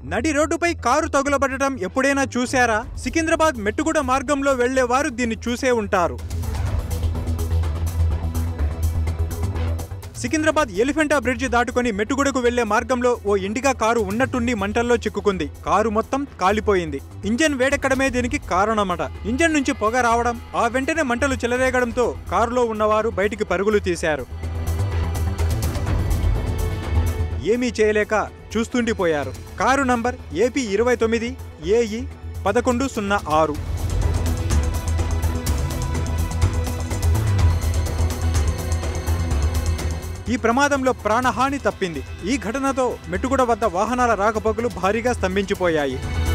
నడి రోడ్డుపై కారు తగులబడటం ఎప్పుడైనా చూశారా సికింద్రాబాద్ మెట్టుగూడ మార్గంలో వెళ్లేవారు దీన్ని చూసే ఉంటారు సికింద్రాబాద్ ఎలిఫెంటా బ్రిడ్జి దాటుకొని మెట్టుగూడకు వెళ్లే మార్గంలో ఓ ఇండికా కారు ఉన్నట్టుండి మంటల్లో చిక్కుకుంది కారు మొత్తం కాలిపోయింది ఇంజన్ వేడెక్కడమే దీనికి కారణమట ఇంజన్ నుంచి పొగ రావడం ఆ వెంటనే మంటలు చెలరేగడంతో కారులో ఉన్నవారు బయటికి పరుగులు తీశారు ఏమీ చేయలేక చూస్తుండిపోయారు కారు నంబర్ ఏపీ ఇరవై తొమ్మిది ఏఈ పదకొండు సున్నా ఆరు ఈ ప్రమాదంలో ప్రాణహాని తప్పింది ఈ ఘటనతో మెట్టుగూడ వద్ద వాహనాల రాకపోకలు భారీగా స్తంభించిపోయాయి